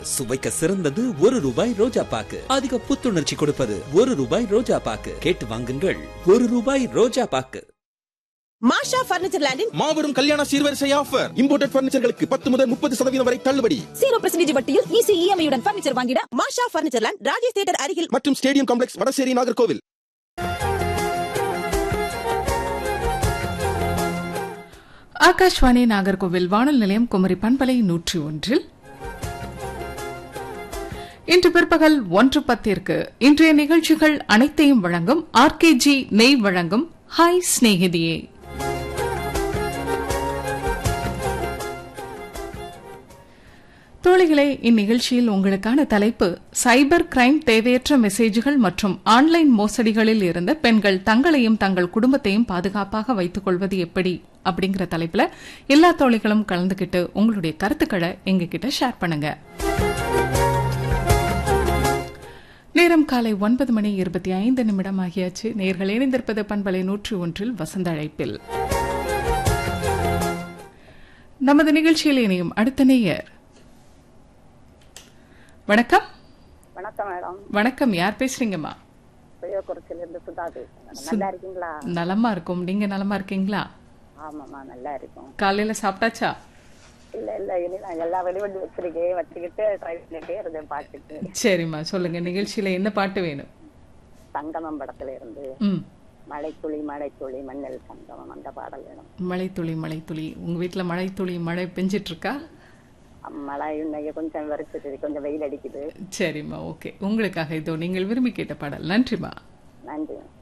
சுவைக்க சிறந்தது ஒரு ரூபாய் ரோஜா பாக்கு அதிக புத்துணர்ச்சி கொடுப்பது ஒரு ரூபாய் ரோஜா பாக்கு கேட்டு வாங்குங்கள் ஒரு ரூபாய் ரோஜா பாக்கு மாஷா பர்னிச்சர் லேண்டின் மாபெரும் கல்யாண சீர்வரிசை ஆஃபர் இம்போர்ட்டட் பர்னிச்சர்களுக்கு பத்து முதல் முப்பது சதவீதம் வரை தள்ளுபடி ஜீரோ பர்சன்டேஜ் வட்டியில் ஈஸி இஎம்ஐயுடன் பர்னிச்சர் வாங்கிட Masha furniture land Rajesh theatre அருகில் மற்றும் ஸ்டேடியம் காம்ப்ளெக்ஸ் வடசேரி நாகர்கோவில் ஆகாஷ்வாணி நாகர்கோவில் வானொலி நிலையம் குமரி பண்பலை நூற்றி ஒன்றில் இன்று பிற்பகல் ஒன்று பத்திற்கு இன்றைய நிகழ்ச்சிகள் அனைத்தையும் வழங்கும் ஆர்கேஜி நெய் வழங்கும் ஹாய் சிநேகிதியே தோழிகளே இந்நிகழ்ச்சியில் உங்களுக்கான தலைப்பு சைபர் கிரைம் தேவையற்ற மெசேஜ்கள் மற்றும் ஆன்லைன் மோசடிகளில் இருந்து பெண்கள் தங்களையும் தங்கள் குடும்பத்தையும் பாதுகாப்பாக வைத்துக் கொள்வது எப்படி அப்படிங்கிற தலைப்புல எல்லா தோழிகளும் கலந்துகிட்டு உங்களுடைய கருத்துக்களை எங்ககிட்ட ஷேர் பண்ணுங்க நேரம் காலை ஒன்பது மணி இருபத்தி ஐந்து நிமிடம் ஆகியாச்சு நேர்கள் இணைந்திருப்பது பண்பலை நூற்றி ஒன்றில் வசந்த அழைப்பில் நமது நிகழ்ச்சியில் இணையும் அடுத்த நேயர் வணக்கம் வணக்கம் மேடம் வணக்கம் யார் பேசுறீங்கம்மா புளியக்குறிச்சில இருந்து சுதா பேசுறேன் நல்லா இருக்கீங்களா நலமா இருக்கும் நீங்க நலமா இருக்கீங்களா ஆமாம்மா நல்லா இருக்கும் காலையில சாப்பிட்டாச்சா இல்ல இல்ல இனி நான் எல்லா வெளிவண்டி வச்சிருக்கேன் வச்சுக்கிட்டு ட்ரை பண்ணிட்டே இருந்தேன் பாட்டுக்கு சரிம்மா சொல்லுங்க நிகழ்ச்சியில என்ன பாட்டு வேணும் சங்கமம் படத்துல இருந்து ம் மழைத்துளி மழைத்துளி மண்ணல் சங்கமம் அந்த பாடல் வேணும் மழைத்துளி மழைத்துளி உங்க வீட்ல மழைத்துளி மழை பெஞ்சிட்டு இருக்கா மழை இன்னைக்கு கொஞ்சம் வரைச்சிட்டு கொஞ்சம் வெயில் அடிக்குது சரிம்மா ஓகே உங்களுக்காக இதோ நீங்கள் விரும்பி கேட்ட பாடல் நன்றிம்மா நன்றி